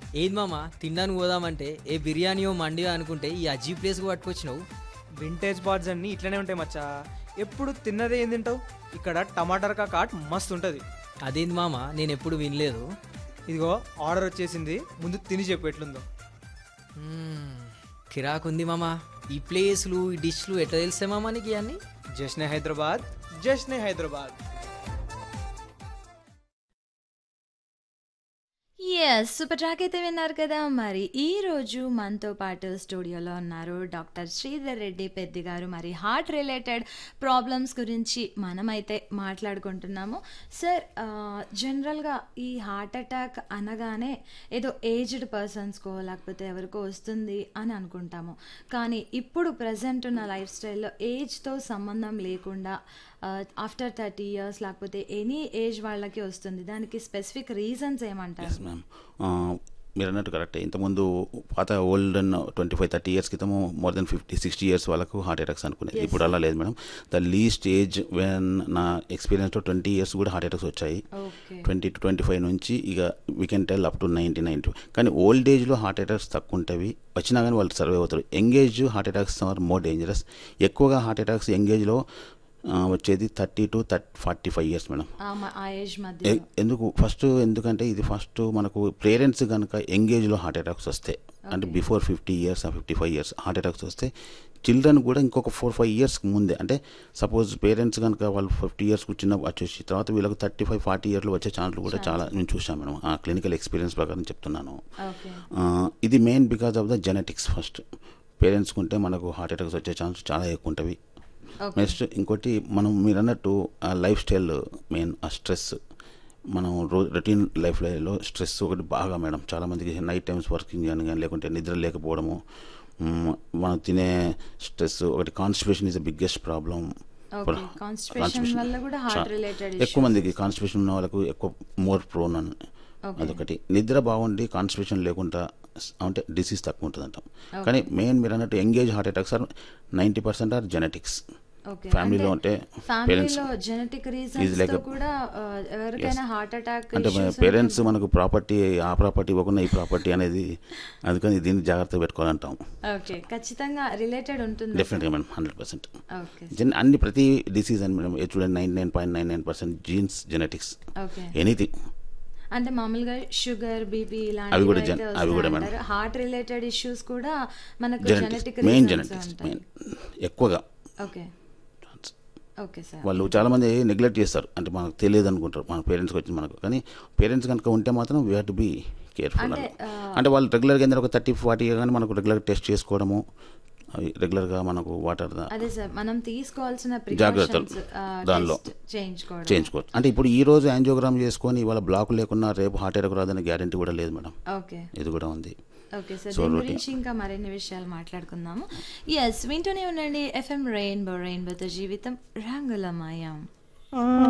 ఏది మామ తినడానికి పోదామంటే ఏ బిర్యానీయో మండియో అనుకుంటే ఈ అజీ ప్లేస్కి పట్టుకొచ్చినావు వింటేజ్ బార్డ్స్ అన్నీ ఇట్లనే ఉంటాయి మచ్చా ఎప్పుడు తిన్నదే ఏం తింటావు ఇక్కడ టమాటర్ కాట్ మస్తు ఉంటుంది అదేంది మామ నేను ఎప్పుడు వినలేదు ఇదిగో ఆర్డర్ వచ్చేసింది ముందు తిని చెప్పు ఎట్లుందో మ్మ్, కిరాకుంది మామ ఈ ప్లేస్లు ఈ డిష్లు ఎట్లా తెలిస్తే మామ నీకు ఇవన్నీ Jashne Hyderabad Jashne Hyderabad yes super track అయితే విన్నారు కదా మరి ఈ రోజు మనతో పాటు స్టూడియోలో ఉన్నారు డాక్టర్ శ్రీధర్ రెడ్డి పెద్ది గారు మరి హార్ట్ రిలేటెడ్ ప్రాబ్లమ్స్ గురించి మనమైతే మాట్లాడుకుంటున్నాము సార్ జనరల్గా ఈ హార్ట్ అటాక్ అనగానే ఏదో ఏజ్డ్ పర్సన్స్కో లేకపోతే ఎవరికో వస్తుంది అని అనుకుంటాము కానీ ఇప్పుడు ప్రజెంట్ ఉన్న లైఫ్ స్టైల్లో ఏజ్తో సంబంధం లేకుండా ఆఫ్టర్ థర్టీ ఇయర్స్ లేకపోతే ఎనీ ఏజ్ వాళ్ళకి వస్తుంది దానికి స్పెసిఫిక్ రీజన్స్ ఏమంటారు ఎస్ మ్యామ్ మీరు అన్నట్టు కరెక్టే ఇంతకుముందు పాత old twenty five thirty years క్రితము more than fifty sixty years వాళ్ళకు హార్ట్ అటాక్స్ అనుకునేది ఇప్పుడు అలా లేదు madam the least age when నా ఎక్స్పీరియన్స్లో ట్వంటీ ఇయర్స్ కూడా హార్ట్ అటాక్స్ వచ్చాయి okay twenty two twenty five నుంచి ఇక we can tell up to ninety nine కానీ ఓల్డ్ ఏజ్లో హార్ట్ అటాక్స్ తక్కువ ఉంటాయి వచ్చినా కానీ వాళ్ళు సర్వే అవుతారు young age heart attacks are more dangerous ఎక్కువగా హార్ట్ అటాక్స్ యంగేజ్లో వచ్చేది thirty two thirty forty five years madam ఆ మ- ఆ ఏజ్ మధ్య ఎ- ఎందుకు ఫస్ట్ ఎందుకంటే ఇది ఫస్ట్ మనకు పేరెంట్స్ కనుక ఎంగేజ్లో హార్ట్ అటాక్స్ వస్తే అంటే before fifty years fifty five years heart attacks వస్తే చిల్డ్రన్ కూడా ఇంకొక ఫోర్ ఫైవ్ ఇయర్స్ ముందే అంటే సపోజ్ పేరెంట్స్ కనుక వాళ్ళు ఫిఫ్టీ ఇయర్స్ చిన్న వచ్చేసి తర్వాత వీళ్ళకి థర్టీ ఫైవ్ ఫార్టీ ఇయర్లో వచ్చే ఛాన్స్లు కూడా చాలా నేను చూసాను మేడం ఆ క్లినికల్ ఎక్స్పీరియన్స్ ప్రకారం చెప్తున్నాను ఓకే ఆ, ఇది main because of the genetics first పేరెంట్స్కి ఉంటే మనకు హార్ట్ అటాక్స్ వచ్చే ఛాన్స్ చాలా ఎక్కువ ఉంటుంది ఓకే నెక్స్ట్ ఇంకోటి మనం మీరు అన్నట్టు ఆ లైఫ్ స్టైల్ మెయిన్ ఆ స్ట్రెస్ మనం రోజు రొటీన్ లైఫ్లో స్ట్రెస్ ఒకటి బాగా మేడం చాలామందికి నైట్ టైమ్స్ వర్కింగ్ కానీ కానీ లేకుంటే నిద్ర లేకపోవడము మ్, మనం తినే స్ట్రెస్ ఒకటి constipation is the biggest problem okay constipation వల్ల కూడా హార్ట్ రిలేటెడ్ ఎక్కువ మందికి కాన్స్టిపేషన్ ఉన్న వాళ్ళకు ఎక్కువ మోర్ ప్రోన్ అని Okay. అదొకటి నిద్ర బాగుండి కాన్స్టిపేషన్ లేకుండా స్- అంటే డిసీజ్ తక్కువ ఉంటుంది అంటాం కానీ మెయిన్ మీరు అన్నట్టు young age heart attacks are ninety percent are genetics okay ఫ్యామిలీలో ఉంటే పేరెంట్స్ ఫ్యామిలీలో జెనెటిక్ రీజన్స్ Is like తో a- కూడా ఆ, ఎవరికైనా హార్ట్ అటాక్ అంటే పేరెంట్స్ మనకు ప్రాపర్టీ ఆ ప్రాపర్టీ ఇవ్వకుండా ఈ ప్రాపర్టీ అనేది అందుకని దీన్ని జాగ్రత్తగా పెట్టుకోవాలంటాం ఓకే ఖచ్చితంగా రిలేటెడ్ ఉంటుంది డెఫినెట్గా మేడం హండ్రెడ్ పర్సెంట్ ఓకే జెన్ అన్ని ప్రతి డిసీజ్ అని మేడం చూడండి nine nine point nine nine percent genes genetics okay anything అంటే మామూలుగా షుగర్ బీపీ అవి కూడా gen- అవి కూడా మేడం. ఇలాంటి హార్ట్ రిలేటెడ్ ఇష్యూస్ కూడా మనకు genetics genetic main reasons genetics ఉంటాయి మెయిన్ ఎక్కువగా ఓకే ఓకే సార్ వాళ్ళు చాలామంది నెగ్లెక్ట్ చేస్తారు అంటే మనకు తెలియదు అనుకుంటారు మన పేరెంట్స్కి వచ్చింది మనకు కానీ పేరెంట్స్ కనుక ఉంటే మాత్రం we have to be careful అంటే, అంటే వాళ్ళు రెగ్యులర్గా ఏంటంటే ఒక థర్టీ ఫార్టీ కానీ మనకు రెగ్యులర్ టెస్ట్ చేసుకోవడము అవి రెగ్యులర్గా మనకు వాటర్ అదే సార్ మనం తీసుకోవాల్సిన జాగ్రత్తలు ప్రికాషన్స్ దానిలో చేయించుకోవడం చేయించుకోవచ్చు అంటే ఇప్పుడు ఈ రోజు యాంజియోగ్రామ్ చేసుకొని ఇవాళ బ్లాక్ లేకున్నా రేపు హార్ట్ అటాక్ రాదని గ్యారంటీ కూడా లేదు మేడం ఓకే ఇది కూడా ఉంది ఓకే సార్ So, దీని routine. గురించి ఇంకా మరిన్ని విషయాలు మాట్లాడుకుందాము ఎస్ వింటూనే ఉండండి ఎఫ్ఎం రెయిన్బో రెయిన్బోతో జీవితం రంగులమయం